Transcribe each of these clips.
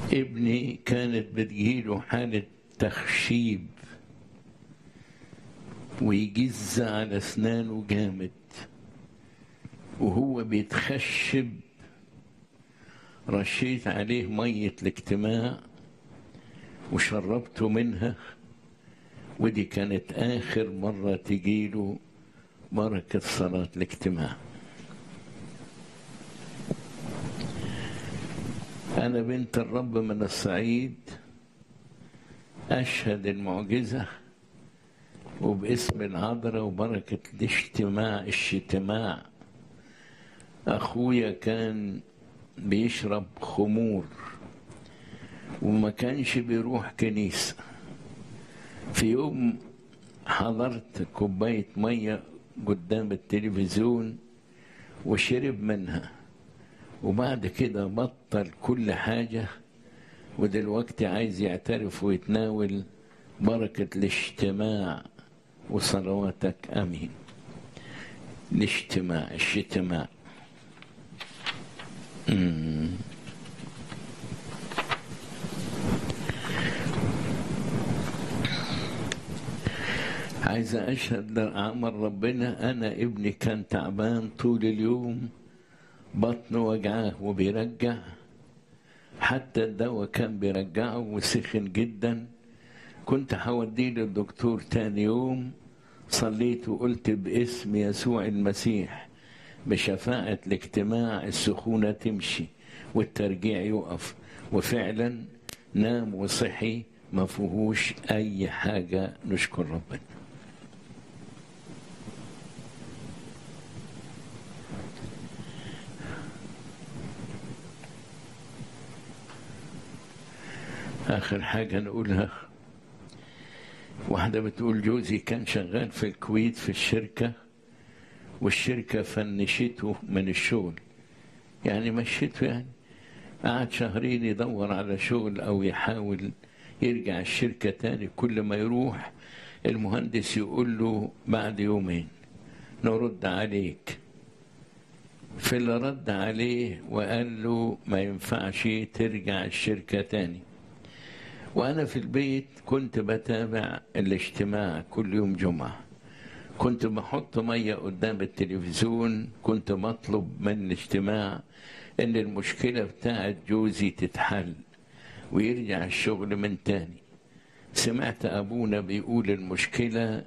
ابني كانت بتجيله حالة تخشيب ويجز على أسنانه جامد وهو بيتخشب رشيت عليه مية الاجتماع وشربته منها ودي كانت آخر مرة تجيله بركة صلاة الاجتماع أنا بنت الرب من الصعيد أشهد المعجزة وباسم العذراء وبركة الاجتماع اجتماع أخويا كان بيشرب خمور وما كانش بيروح كنيسة في يوم حضرت كوباية مية قدام التلفزيون وشرب منها وبعد كده بطل كل حاجة ودلوقتي عايز يعترف ويتناول بركة الاجتماع وصلواتك أمين الاجتماع الاجتماع مم. عايز أشهد لعمل ربنا أنا ابني كان تعبان طول اليوم بطنه وجعاه وبيرجع حتى الدواء كان بيرجعه وسخن جدا كنت هوديه للدكتور تاني يوم صليت وقلت باسم يسوع المسيح بشفاعة الاجتماع السخونة تمشي والترجيع يقف وفعلا نام وصحي ما فيهوش أي حاجة نشكر ربنا آخر حاجة نقولها واحدة بتقول جوزي كان شغال في الكويت في الشركة والشركة فنشته من الشغل يعني مشيته يعني قعد شهرين يدور على شغل أو يحاول يرجع الشركة تاني كل ما يروح المهندس يقول له بعد يومين نرد عليك في اللي رد عليه وقال له ما ينفعش ترجع الشركة تاني وأنا في البيت كنت بتابع الاجتماع كل يوم جمعة كنت بحط مية قدام التلفزيون كنت بطلب من الاجتماع إن المشكلة بتاعت جوزي تتحل ويرجع الشغل من تاني سمعت أبونا بيقول المشكلة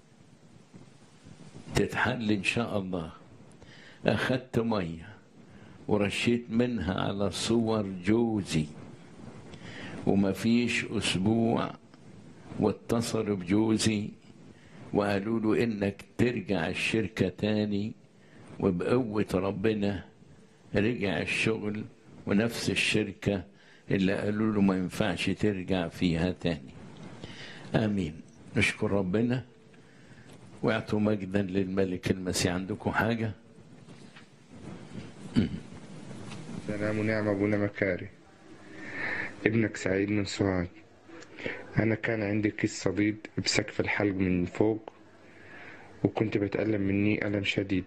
تتحل إن شاء الله أخدت مية ورشيت منها على صور جوزي وما فيش أسبوع واتصلوا بجوزي وقالوا له إنك ترجع الشركة تاني وبقوة ربنا رجع الشغل ونفس الشركة اللي قالوا له ما ينفعش ترجع فيها تاني آمين نشكر ربنا واعطوا مجدا للملك المسيح عندكم حاجة سلام ونعم أبونا مكاري ابنك سعيد من سوهاج أنا كان عندي كيس صديد بسقف الحلق من فوق وكنت بتألم مني ألم شديد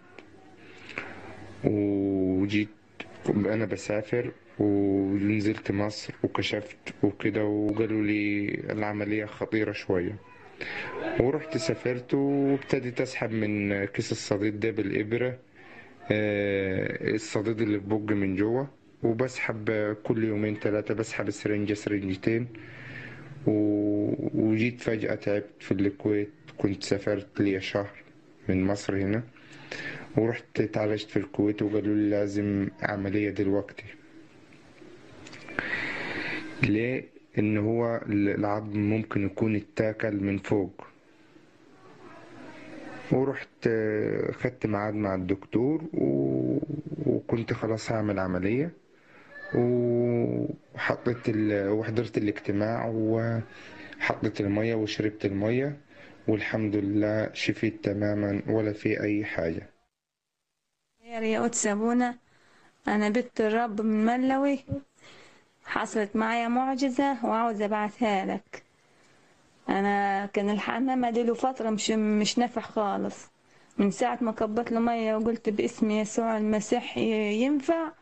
وجيت أنا بسافر ونزلت مصر وكشفت وكده وقالوا لي العملية خطيرة شوية ورحت سافرت وابتديت أسحب من كيس الصديد ده بالإبرة آه، الصديد اللي ببج من جوه وبسحب كل يومين ثلاثة بسحب السرنجة سرنجتين و- وجيت فجأة تعبت في الكويت كنت سافرت لي شهر من مصر هنا ورحت اتعالجت في الكويت وقالوا لي لازم عملية دلوقتي ليه؟ إن هو العظم ممكن يكون اتاكل من فوق ورحت آه، خدت ميعاد مع الدكتور و... وكنت خلاص هعمل عملية وحطيت ال... وحضرت الاجتماع وحطيت المية وشربت المية والحمد لله شفيت تماما ولا في أي حاجة خير يا قدس أبونا أنا بنت الرب من ملوي حصلت معايا معجزة وعاوزة أبعتها لك أنا كان الحمامة دي له فترة مش مش نافع خالص من ساعة ما كبت له مية وقلت باسم يسوع المسيح ي- ينفع